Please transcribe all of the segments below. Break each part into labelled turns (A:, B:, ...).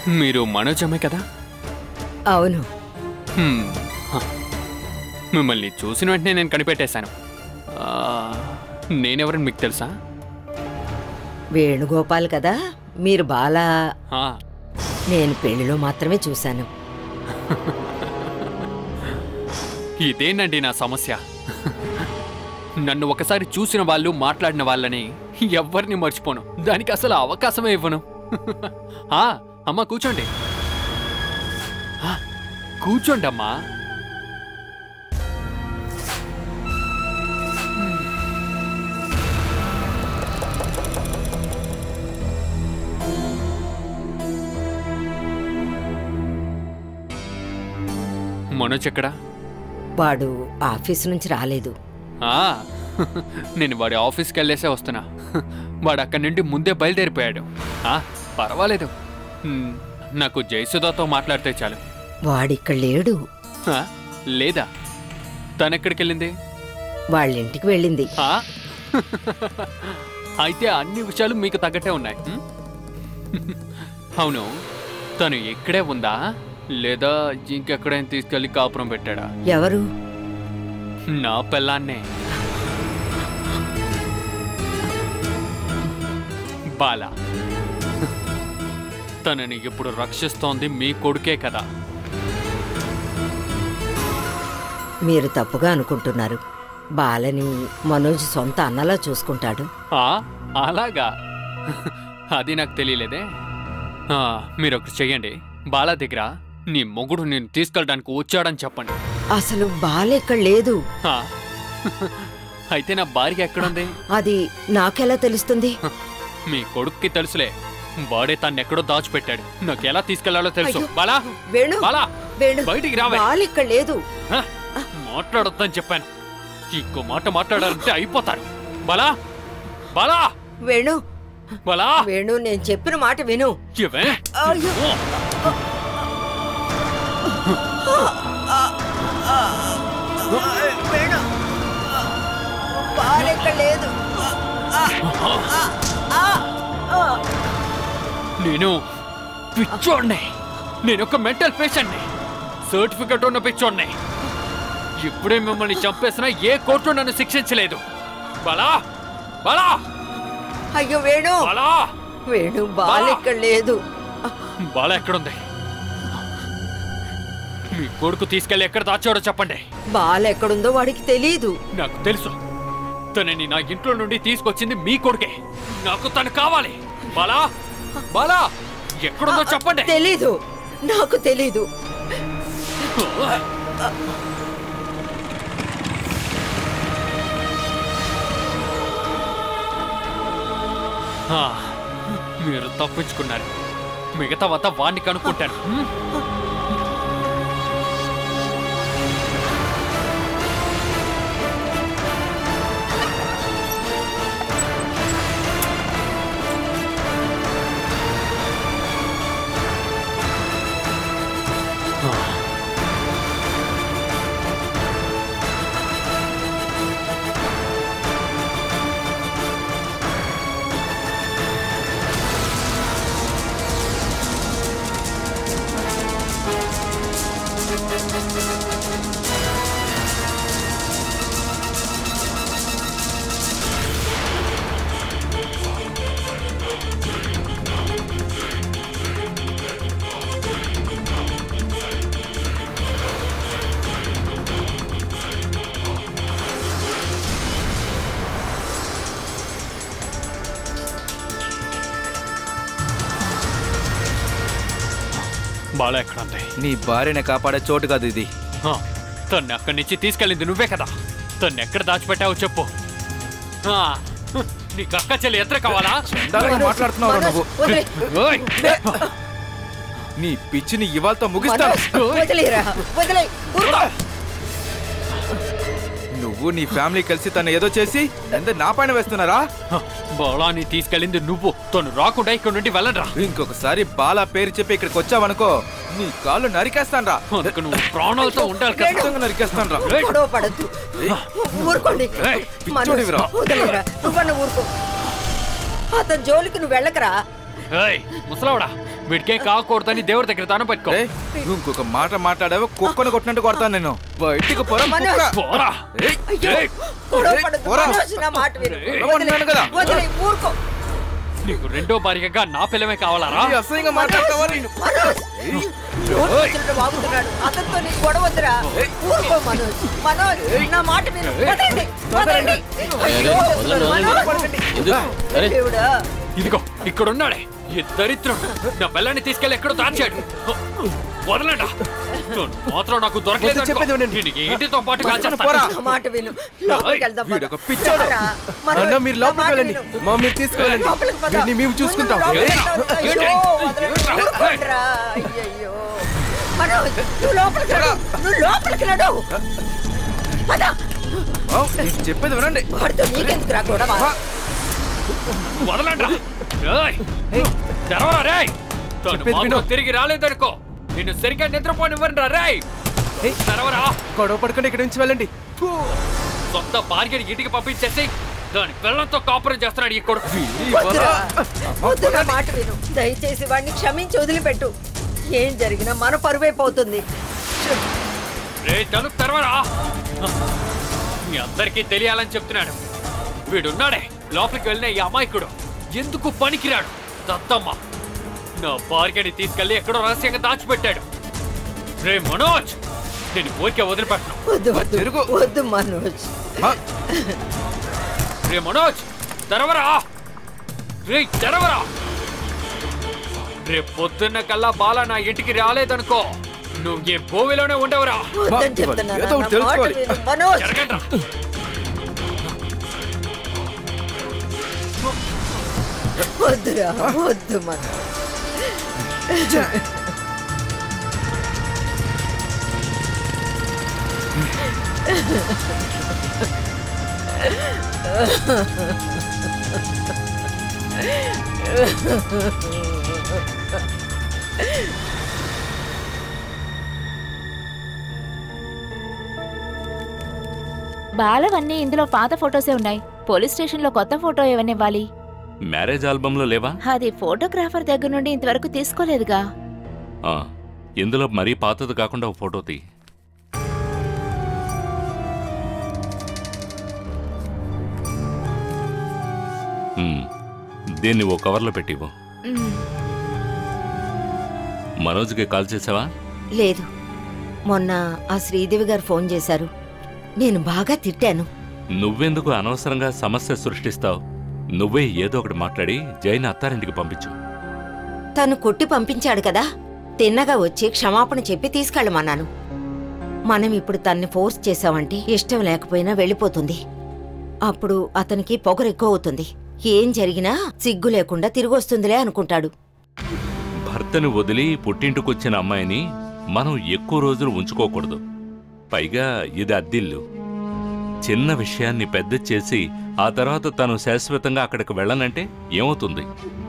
A: మీరు మనోజమే కదా
B: అవును
A: హ్మ్, హ. మిమ్మల్ని చూసిన వెంటనే నేను కనిపెట్టేశాను ఆ, నేనెవరని మీకు తెలుసా
B: వేణుగోపాల్ కదా మీరు బాలా
A: ఆ,
B: నేను పెళ్లిలో మాత్రమే చూశాను
A: ఇదేనండి నా సమస్య నన్ను ఒకసారి చూసిన వాళ్ళు మాట్లాడిన వాళ్ళని ఎవ్వరిని మర్చిపోను దానికి అసలు అవకాశమే ఇవ్వను ఆ, అమ్మా కూర్చోండి ఆ, కూర్చోండి అమ్మా మనోజ్ ఎక్కడా
B: వాడు ఆఫీస్ నుంచి రాలేదు
A: ఆ, నేను వాడి ఆఫీస్కి వెళ్ళేసే వస్తున్నా వాడు అక్కడి నుండి ముందే బయలుదేరిపోయాడు ఆ, పర్వాలేదు హ్మ్, నాకు జయసుధాతో మాట్లాడితే చాలు
B: వాడిక్కడ లేడు
A: ఆ, లేదా తనెక్కడికి వెళ్ళింది
B: వాళ్ళ ఇంటికి వెళ్ళింది
A: ఆ? అయితే అన్ని విషయాలు మీకు తగ్గట్టే ఉన్నాయి హ్మ్? అవును తను ఇక్కడే ఉందా లేదా ఇంకెక్కడైనా తీసుకెళ్ళి కాపురం పెట్టాడా
B: ఎవరు
A: నా పిల్లాన్నే బాల తనని ఇప్పుడు రక్షిస్తోంది మీ కొడుకే కదా
B: మీరు తప్పుగా అనుకుంటున్నారు బాలని మనోజ్ సొంత అన్నలా చూసుకుంటాడు
A: ఆ, అలాగా అది నాకు తెలియలేదే ఆ, మీరు ఒకటి చెయ్యండి బాల దగ్గర నీ మొగుడు నేను తీసుకెళ్ళడానికి వచ్చాడని చెప్పండి
B: అసలు బాల ఇక్కడ లేదు
A: ఆ, అయితే నా భార్య ఎక్కడుంది
B: అది నాకెలా తెలుస్తుంది
A: మీ కొడుక్కి తెలుసులే వాడే తను ఎక్కడో దాచిపెట్టాడు నాకు ఎలా తీసుకెళ్లాలో తెలుసు
B: అయ్యో.
A: బాలా
B: వేణు
A: బాలా
B: వేణు
A: బయటికి రావే
B: బాల ఇక్కడ లేదు
A: హ? మాట్లాడొద్దని చెప్పాను ఇంకో మాట మాట్లాడాలంటే అయిపోతారు బలా బలా
B: వేణు
A: బలా
B: వేణు నేను చెప్పిన మాట విను
A: ఇవే
B: అయ్యో.
A: ఓ,
B: వేణు బాల ఇక్కడ లేదు
A: నేను పిచ్చోడ్నే నేను ఒక మెంటల్ పేషెంట్ని సర్టిఫికెట్ ఉన్న పిచ్చోడ్నే ఇప్పుడే మిమ్మల్ని చంపేసినా ఏ కోర్టు నన్ను శిక్షించలేదు బలా బలా
B: అయ్యో వేణు
A: బలా
B: వేణు బాల ఇక్కడ లేదు
A: బాల ఎక్కడుంది మీ కొడుకు తీసుకెళ్ళి ఎక్కడ దాచాడో చెప్పండి
B: బాల ఎక్కడుందో వాడికి తెలియదు
A: నాకు తెలుసు తనని నా ఇంట్లో నుండి తీసుకొచ్చింది మీ కొడుకే నాకు తను కావాలి బాలా బాలా ఎక్కడుందో చెప్పండి
B: తెలీదు నాకు తెలీదు
A: ఆ, మీరు తప్పించుకున్నారు మిగతా వద్ద వాణ్ణి కనుక్కుంటాను హ్మ్? బాల ఎక్కడ ఉంది
C: నీ భార్యని కాపాడే చోటు కాదు ఇది
A: ఆ, తన్ని అక్కడి నుంచి తీసుకెళ్ళింది నువ్వే కదా తన్ని ఎక్కడ దాచిపెట్టావో చెప్పు ఆ, నీకు అక్క చెల్లి ఎత్ర కావాలా
C: చండాలంగా మాట్లాడుతున్నావు నువ్వు
B: వదిలే.
A: ఓయ్!
C: నీ పిచ్చిని ఇవాళతో ముగిస్తాను
B: మనోజ్, వదిలేరా వదిలే ఊరుకో.
C: నువ్వు నీ ఫ్యామిలీ కలిసి తను ఏదో చేసి ఎంత నా పైన వేస్తున్నారా
A: బాలాని తీసుకెళ్ళింది నువ్వు తను రాకుండా ఇక్కడ నుండి వెళ్ళరా
C: ఇంకొకసారి బాలా పేరు చెప్పి ఇక్కడికి వచ్చావనుకో నీ కాళ్ళు నరికేస్తాను రా
A: అందుకు నువ్వు ప్రాణాలతో ఉండాలి కదా
C: ఖచ్చితంగా నరికేస్తాను రా
A: ఏయ్!
B: గొడవ పడద్దు ఊరుకోండి
A: ఏయ్,
B: మనోజ్,
C: పిచ్చోడివిరా.
B: వదిలేరా నువ్వన్న ఊరుకో అతని జోలికి నువ్వు వెళ్ళకరా
A: ఏయ్, ముసలావిడా వీడికేం కాకూడదని దేవుడి దగ్గర దానం పెట్టుకో
C: ఏయ్, నువ్వు ఇంకొక మాట మాట్లాడావో కుక్కను కొట్టినట్టు కొడతాను నేను బయటికి పోరా కుక్క.
A: పోరా
C: ఏయ్,
B: అయ్యో
C: ఏయ్,
B: గొడవ
C: ఏయ్,
B: పడొద్దు.
C: పోరా.
B: మనోజ్, నా మాట విను.
C: రమ్మన్నాను కదా.
B: వదిలేయ్, ఊరుకో
A: నీకు రెండో భార్యగా నా పిల్లమే కావాలారా
C: ఈ అసహ్యంగా మాట్లాడతావా నేను?
B: మనోజ్ నోరు వచ్చినట్టు వాగుతున్నాడు అతనితో నీకు గొడవ వద్దురా ఊరుకో మనోజ్ మనోజ్ నా మాట విను వదలండి వదలండి అయ్యో, మనోజ్.
D: అరే
B: దేవుడా
A: ఇదిగో ఇక్కడ ఉన్నాడే ఈ దరిద్రుడు నా పిల్లాన్ని తీసుకెళ్లి ఎక్కడో దాచాడు వదలండా నువ్వు మాత్రం నాకు దొరకలేదు
C: వద్దు, చెప్పేది వినండి.
A: దీనికి ఇంటితో పాటు కాల్చేస్తాను.
C: పోరా.
B: నా మాట విను లోపలికి వెళ్దాం పద.
C: వీడొక పిచ్చోడు.
B: రారా, మనోజ్,
C: అన్న మీరు
B: నా
C: లోపలికి
B: మాట
C: వెళ్ళండి
B: విను.
C: మా మీరు తీసుకెళ్ళండి
B: లోపలికి పద.
C: వీడిని మేము చూసుకుంటాం
B: ముందు లోపలికి
C: ఏయ్,
B: వెళ్దాం. అయ్యో, వదలండి, ఊరుకోండిరా. అయ్యయ్యో. మనోజ్, నువ్వు లోపలికి నడు. నువ్వు లోపలికి నడు. పద.
C: ఆ, నేను చెప్పేది వినండి
B: వాడితో నీకెందుకురా గొడవ
A: వదలండ్రా. ఏయ్, తెరవరా రేయ్ తను
C: చెప్పేది
A: మాత్రం
C: విను.
A: తిరిగి రాలేదనుకో నిన్ను సరిగ్గా నిద్రపోనివ్వరా రేయ్
C: ఏయ్.
A: తెరవరా
C: గొడవ పడుకుంటే ఇక్కడి నుంచి వెళ్ళండి
A: సొంత భార్యని ఇంటికి పంపించేసి దాని పిల్లలతో కాపురం చేస్తున్నాడు ఈ కొడుకు
B: వద్దురా. వద్దు నా మాట విను దయచేసి వాడిని క్షమించి వదిలిపెట్టు ఏం జరిగినా మన పరువైపోతుంది
A: రే తలుపు తెరవరా మీ అందరికీ తెలియాలని చెప్తున్నాడు వీడున్నాడే లోపలికి వెళ్ళిన ఈ అమాయకుడు ఎందుకు పనికిరాడు దత్తమ్మ నా భార్యని తీసుకెళ్లి ఎక్కడో రహస్యంగా దాచిపెట్టాడు రే మనోజ్ నేను ఊరికే వదిలిపెట్టను
B: వద్దు వద్దు
C: జరుగు.
B: వద్దు మనోజ్
C: ఆ,
A: రే మనోజ్ తెరవరా రే తెరవరా రే పొద్దున్న కల్లా బాల నా ఇంటికి రాలేదనుకో నువ్వు ఈ భూమిలోనే ఉండవురా
B: వద్దని
C: ఇవాళ
B: చెప్తున్నాను
C: ఏదో ఒకటి
B: నా మాట
C: తెలుసుకోవాలి.
B: విను. మనోజ్
A: జరగండ్రా
B: వద్దురా వద్దు మనోజ్
E: బాలవన్నీ ఇందులో పాత ఫొటోసే ఉన్నాయి పోలీస్ స్టేషన్లో కొత్త ఫోటో ఏమని ఇవ్వాలి
D: మ్యారేజ్ ఆల్బంలో లేవా
E: అది ఫోటోగ్రాఫర్ దగ్గర నుండి ఇంతవరకు తీసుకోలేదుగా
D: ఆ, ఇందులో మరీ పాతది కాకుండా ఒక ఫోటో తీ ఉమ్, దీన్ని ఓ కవర్లో పెట్టివ్వు
E: మ్,
D: మనోజ్కి కాల్ చేసావా
B: లేదు మొన్న ఆ శ్రీదేవి గారు ఫోన్ చేశారు నేను బాగా తిట్టాను
D: నువ్వెందుకు అనవసరంగా సమస్య సృష్టిస్తావు నువ్వే ఏదో ఒకటి మాట్లాడి జైన్ అత్తారింటికి పంపించు
B: తను కొట్టి పంపించాడు కదా తిన్నగా వచ్చి క్షమాపణ చెప్పి తీసుకెళ్ళమన్నాను మనం ఇప్పుడు తన్ని ఫోర్స్ చేశామంటే ఇష్టం లేకపోయినా వెళ్ళిపోతుంది అప్పుడు అతనికి పొగరు ఎక్కువ అవుతుంది ఏం జరిగినా సిగ్గు లేకుండా తిరిగొస్తుందిలే అనుకుంటాడు
D: భర్తను వదిలి పుట్టింటికొచ్చిన అమ్మాయిని మనం ఎక్కువ రోజులు ఉంచుకోకూడదు పైగా ఇది అద్దిల్లు చిన్న విషయాన్ని పెద్ద చేసి ఆ తర్వాత తను శాశ్వతంగా అక్కడికి వెళ్ళనంటే ఏమవుతుంది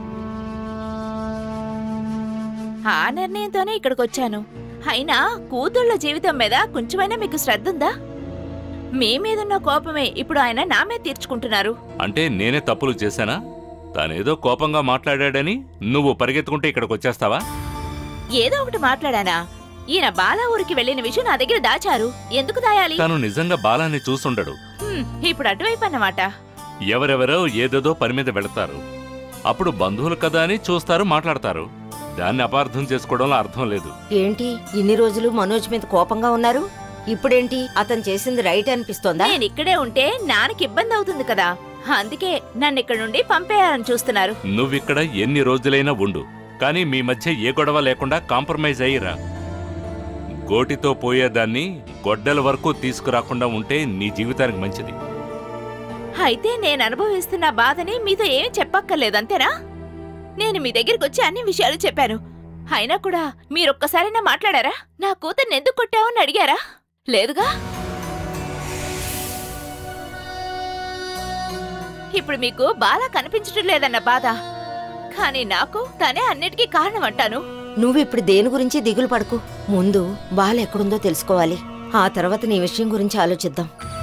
E: ఆ నిర్ణయంతోనే ఇక్కడికి వచ్చాను అయినా కూతుళ్ళ జీవితం మీద కొంచెమైనా మీకు శ్రద్ధ ఉందా మీ మీదున్న కోపమే ఇప్పుడు ఆయన నా మీద తీర్చుకుంటున్నారు
D: అంటే నేనే తప్పులు చేశానా తానేదో కోపంగా మాట్లాడాడని నువ్వు పరిగెత్తుకుంటే ఇక్కడికి వచ్చేస్తావా
E: ఏదో ఒకటి మాట్లాడానా ఈయన బాలా ఊరికి వెళ్ళిన విషయం నా దగ్గర దాచారు ఎందుకు దాయాలి
D: తను నిజంగా బాలాన్ని చూసుండడు
E: హ్మ్, ఇప్పుడు అటువైపు అన్నమాట
D: ఎవరెవరో ఏదేదో పని మీద వెళతారు అప్పుడు బంధువులు కదా అని చూస్తారు మాట్లాడతారు దాన్ని అపార్థం చేసుకోవడంలో అర్థం లేదు
B: ఏంటి ఇన్ని రోజులు మనోజ్ మీద కోపంగా ఉన్నారు ఇప్పుడేంటి అతను చేసింది రైట్ అనిపిస్తోందా
E: నేను ఇక్కడే ఉంటే నాన్నకి ఇబ్బంది అవుతుంది కదా అందుకే నన్ను ఇక్కడ నుండి పంపేయాలని చూస్తున్నారు
D: నువ్విక్కడ ఎన్ని రోజులైనా ఉండు కానీ మీ మధ్య ఏ గొడవ లేకుండా కాంప్రమైజ్ అయ్యిరా గోటితో పోయేదాన్ని గొడ్డల వరకు తీసుకురాకుండా ఉంటే నీ జీవితానికి మంచిది
E: అయితే నేను అనుభవిస్తున్న బాధని మీతో ఏమీ చెప్పక్కర్లేదు అంతేనా నేను మీ దగ్గరికి వచ్చి అన్ని విషయాలు చెప్పాను అయినా కూడా మీరొక్కసారైనా మాట్లాడారా నా కూతుర్ని ఎందుకు కొట్టావని అడిగారా లేదుగా ఇప్పుడు మీకు బాలా కనిపించటం లేదన్న బాధ కానీ నాకు తనే అన్నిటికీ కారణం అంటాను
B: నువ్విప్పుడు దేని గురించి దిగులు పడకు ముందు బాల ఎక్కడుందో తెలుసుకోవాలి ఆ తర్వాత నీ విషయం గురించి ఆలోచిద్దాం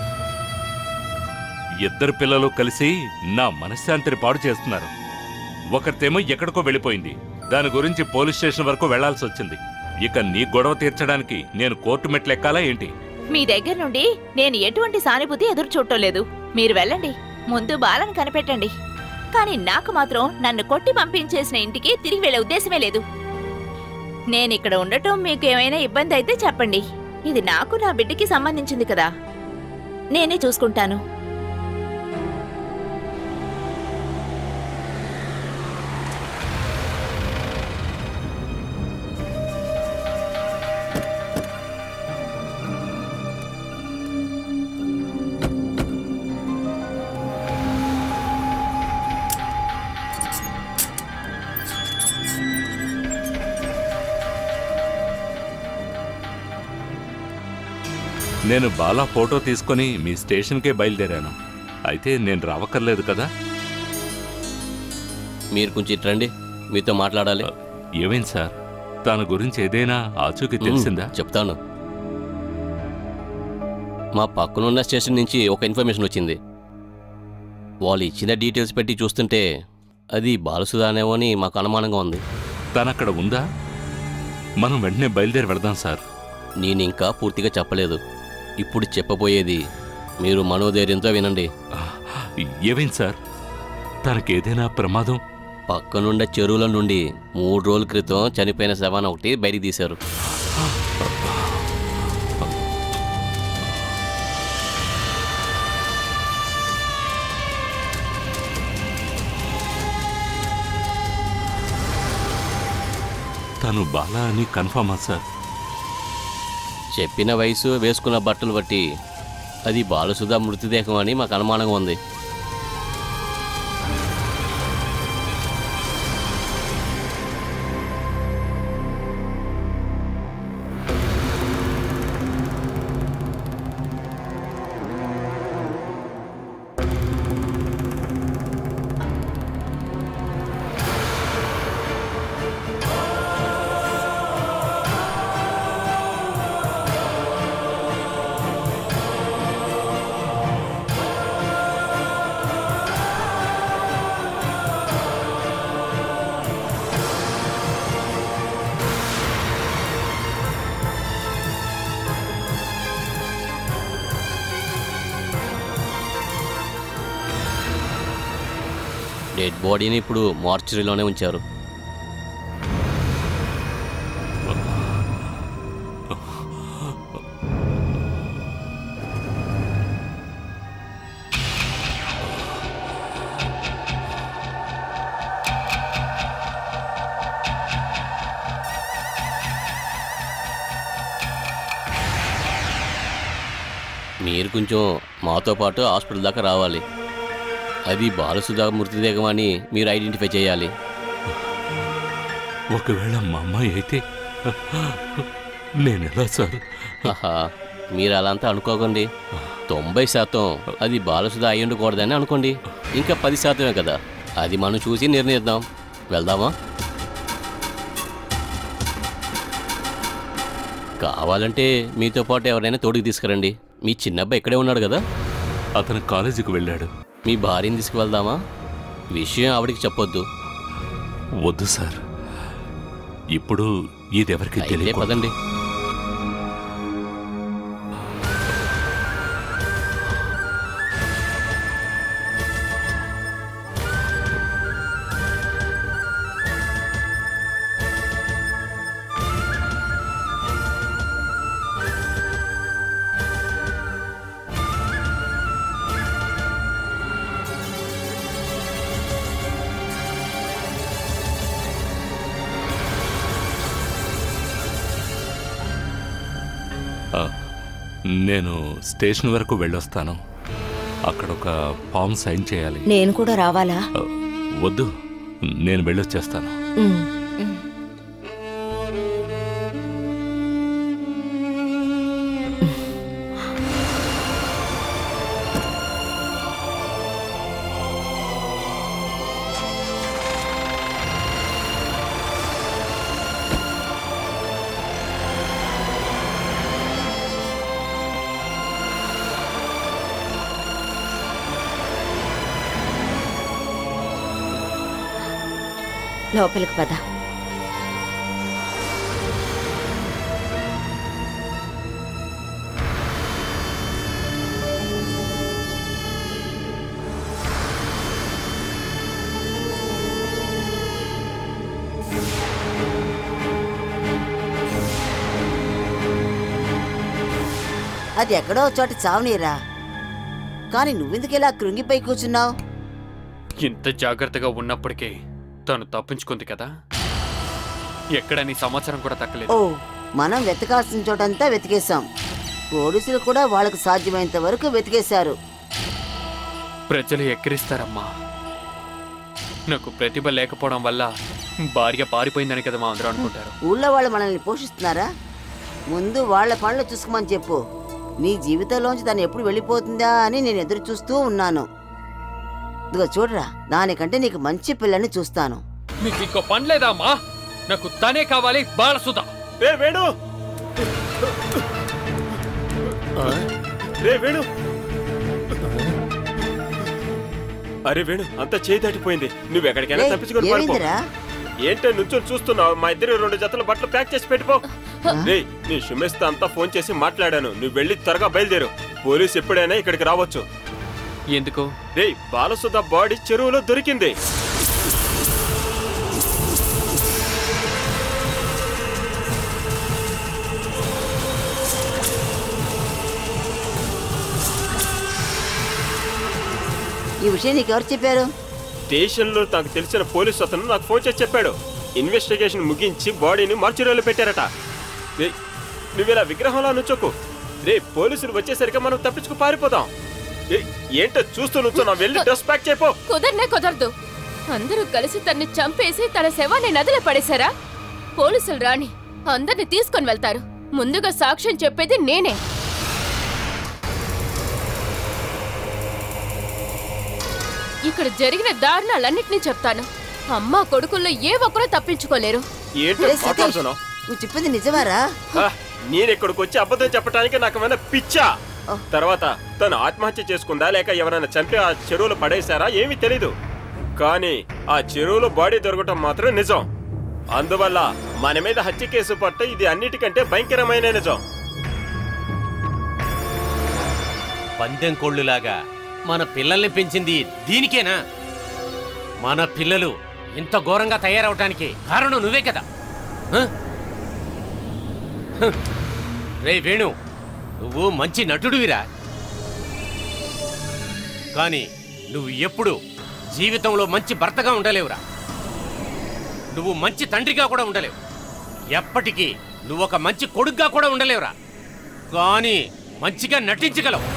D: ఇద్దరు పిల్లలు కలిసి నా మనశ్శాంతిని పాడు చేస్తున్నారు ఒకరితేమో ఎక్కడికో వెళ్ళిపోయింది దాని గురించి పోలీస్ స్టేషన్ వరకు వెళ్లాల్సి వచ్చింది ఇక నీ గొడవ తీర్చడానికి నేను కోర్టు మెట్లు ఎక్కాలా ఏంటి
E: మీ దగ్గర నుండి నేను ఎటువంటి సానుభూతి ఎదురు చూడటం లేదు మీరు వెళ్ళండి ముందు బాలను కనిపెట్టండి కానీ నాకు మాత్రం నన్ను కొట్టి పంపించేసిన ఇంటికి తిరిగి వెళ్ళే ఉద్దేశమే లేదు నేనిక్కడ ఉండటం మీకు ఏమైనా ఇబ్బంది అయితే చెప్పండి ఇది నాకు నా బిడ్డకి సంబంధించింది కదా నేనే చూసుకుంటాను
D: నేను బాలా ఫోటో తీసుకొని మీ స్టేషన్కే బయలుదేరాను అయితే నేను రావక్కర్లేదు కదా
F: మీరు కొంచెం ఇటు రండి మీతో మాట్లాడాలి
D: ఏమైంది సార్ తన గురించి ఏదైనా ఆచూకీ తెలిసిందా
F: మ్మ్, చెప్తాను మా పక్కనున్న స్టేషన్ నుంచి ఒక ఇన్ఫర్మేషన్ వచ్చింది వాళ్ళు ఇచ్చిన డీటెయిల్స్ పెట్టి చూస్తుంటే అది బాలసుదానేమో అని మాకు అనుమానంగా ఉంది
D: తనక్కడ ఉందా మనం వెంటనే బయలుదేరి వెళదాం సార్
F: నేను ఇంకా పూర్తిగా చెప్పలేదు ఇప్పుడు చెప్పబోయేది మీరు మనోధైర్యంతో వినండి
D: ఆ, ఏమైంది సార్ తనకేదైనా ప్రమాదం
F: పక్కనుండే చెరువుల నుండి మూడు రోజుల క్రితం చనిపోయిన శవాన్ని ఒకటి బయటికి తీశారు
D: తను బాలా అని కన్ఫర్మా సార్
F: చెప్పిన వయసు వేసుకున్న బట్టలు బట్టి అది బాలసుధా మృతదేహం అని మాకు అనుమానంగా ఉంది డెడ్ బాడీని ఇప్పుడు మార్చరీలోనే ఉంచారు మీరు కొంచెం మాతో పాటు హాస్పిటల్ దాకా రావాలి అది బాలసుధా మృతదేహం అని మీరు ఐడెంటిఫై చేయాలి
D: ఒకవేళ మా అమ్మాయి అయితే నేనెలా సార్
F: ఆహా మీరు అలా అంతా అనుకోకండి తొంభై శాతం అది బాలసుధా అయి ఉండకూడదని అనుకోండి ఇంకా పది శాతమే కదా అది మనం చూసి నిర్ణయిద్దాం వెళ్దామా కావాలంటే మీతో పాటు ఎవరైనా తోడుకు తీసుకురండి మీ చిన్నబ్బాయి ఇక్కడే ఉన్నాడు కదా
D: అతను కాలేజీకి వెళ్ళాడు
F: మీ భార్యని తీసుకువెళ్దామా విషయం ఆవిడికి చెప్పొద్దు
D: వద్దు సార్ ఇప్పుడు ఇదెవరికి
F: అయితే
D: తెలియదు
F: పదండి
D: ఆ, నేను స్టేషన్ వరకు వెళ్ళొస్తాను అక్కడ ఒక ఫామ్ సైన్ చేయాలి
B: నేను కూడా రావాలా
D: ఆ, వద్దు నేను వెళ్ళొచ్చేస్తాను
B: ఉమ్. లోపలికి పద
G: అది ఎక్కడో ఒక చోట చావనీరా కానీ నువ్వెందుకు ఇలా కృంగిపోయి కూర్చున్నావు
A: ఇంత జాగ్రత్తగా ఉన్నప్పటికీ తను తప్పించుకుంది కదా ఎక్కడ నీ సమాచారం కూడా తక్కలేదు
G: ఓ మనం వెతకాల్సిన చోటంతా వెతికేశాం పోలీసులు కూడా వాళ్ళకు సాధ్యమైనంత వరకు వెతికేశారు
A: ప్రజలు ఎక్కిరిస్తారమ్మా నాకు ప్రతిభ లేకపోవడం వల్ల భార్య పారిపోయిందని కదా మా అందరూ అనుకుంటారు
G: ఊళ్ళో వాళ్ళు మనల్ని పోషిస్తున్నారా ముందు వాళ్ళ పనులు చూసుకోమని చెప్పు నీ జీవితంలోంచి తను ఎప్పుడు వెళ్ళిపోతుందా అని నేను ఎదురు చూస్తూ ఉన్నాను ఇదిగో చూడరా దానికంటే నీకు మంచి పిల్లని చూస్తాను
A: మీకు ఇంకో పని లేదా అమ్మా నాకు తనే కావాలి బాలసుధ
H: రే వేణు రే వేణు అరే వేణు అంత చేయి దాటిపోయింది నువ్వు ఎక్కడికైనా
G: రేయ్,
H: తప్పించుకొని పారిపో
G: ఏమైందిరా
H: ఏంటో నుంచొని చూస్తున్నావు మా ఇద్దరు రెండు జతల బట్టలు ప్యాక్ చేసి పెట్టుకో రే నీ సుమేష్తో అంతా ఫోన్ చేసి మాట్లాడాను నువ్వు వెళ్ళి త్వరగా బయలుదేరు పోలీస్ ఎప్పుడైనా ఇక్కడికి రావచ్చు
A: ఎందుకు
H: రే బాలసుధ బాడీ చెరువులో దొరికింది
G: ఈ విషయం నీకెవరు చెప్పారు
H: స్టేషన్లో నాకు తెలిసిన పోలీసు అతను నాకు ఫోన్ చేసి చెప్పాడు ఇన్వెస్టిగేషన్ ముగించి బాడీని మార్చురీలో పెట్టారట రే నువ్వు ఇలా విగ్రహంలో నుంచోకు రే పోలీసులు వచ్చేసరికి మనం తప్పించుకు పారిపోదాం ఏ, ఏంటో చూస్తూ నుంచో వెళ్ళి డ్రెస్ ప్యాక్ చేయపో
I: కుదరనే కుదరదు అందరూ కలిసి తన్ని చంపేసి తన శవాన్ని నదిలో పడేశారా పోలీసులు రాని అందరిని తీసుకొని వెళ్తారు ముందుగా సాక్ష్యం చెప్పేది నేనే ఇక్కడ జరిగిన దారుణాలన్నిటినీ చెప్తాను అమ్మా కొడుకుల్లో ఏ ఒక్కరూ తప్పించుకోలేరు
H: ఏంటో
G: రే సతీష్
H: మాట్లాడుతున్నావు
G: నువ్వు చెప్పింది నిజమారా
H: ఆ, నేను ఇక్కడికి వచ్చి అబద్ధం చెప్పడానికి నాకు ఏమైనా పిచ్చా తర్వాత తను ఆత్మహత్య చేసుకుందా లేక ఎవరైనా చంపి ఆ చెరువులో పడేశారా ఏమీ తెలీదు కానీ ఆ చెరువులో బాడీ దొరకటం మాత్రం నిజం అందువల్ల మన మీద హత్య కేసు పట్ట ఇది అన్నిటికంటే భయంకరమైన నిజం
J: పందెం కోళ్ళులాగా మన పిల్లల్ని పెంచింది దీనికేనా మన పిల్లలు ఇంత ఘోరంగా తయారవటానికి కారణం నువ్వే కదా హ? హ. రే వేణు నువ్వు మంచి నటుడివిరా కానీ నువ్వు ఎప్పుడు జీవితంలో మంచి భర్తగా ఉండలేవురా నువ్వు మంచి తండ్రిగా కూడా ఉండలేవు ఎప్పటికీ నువ్వు ఒక మంచి కొడుగ్గా కూడా ఉండలేవురా కానీ మంచిగా నటించగలవు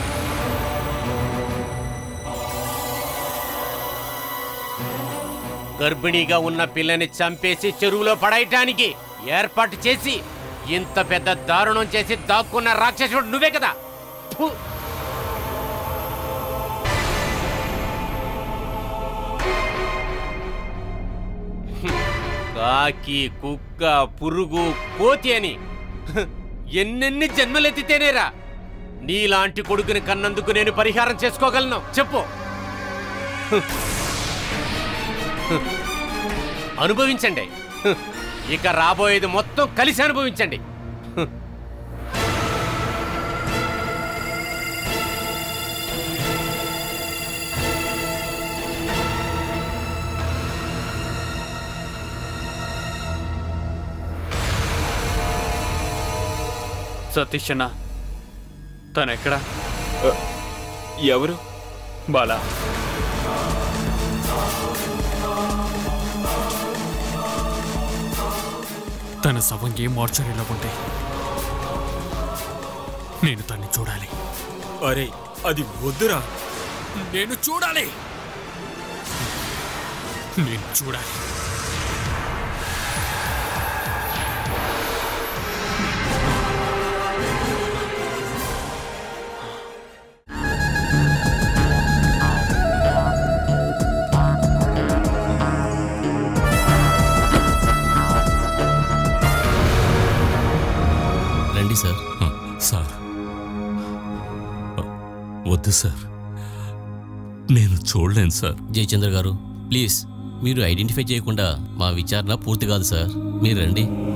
J: గర్భిణీగా ఉన్న పిల్లని చంపేసి చెరువులో పడేయటానికి ఏర్పాటు చేసి ఇంత పెద్ద దారుణం చేసి దాక్కున్న రాక్షసుడు నువ్వే కదా ఫు! హ్మ్. కాకి కుక్క పురుగు కోతి అని హ్, ఎన్నెన్ని జన్మలెత్తితేనేరా నీలాంటి కొడుకుని కన్నందుకు నేను పరిహారం చేసుకోగలను చెప్పు అనుభవించండి హ్. ఇక రాబోయేది మొత్తం కలిసి అనుభవించండి హ్.
A: సతీష్ అన్న తనెక్కడా
H: ఎవరు
A: బాలా తన శవం ఏ మార్చరీలో ఉంటే నేను తన్ని చూడాలి
H: అరే అది వద్దురా
A: నేను చూడాలి నేను చూడాలి
F: రండి సార్
D: సార్ వద్దు సార్ నేను చూడలేను సార్
F: జయచంద్ర గారు ప్లీజ్ మీరు ఐడెంటిఫై చేయకుండా మా విచారణ పూర్తి కాదు సార్ మీరు రండి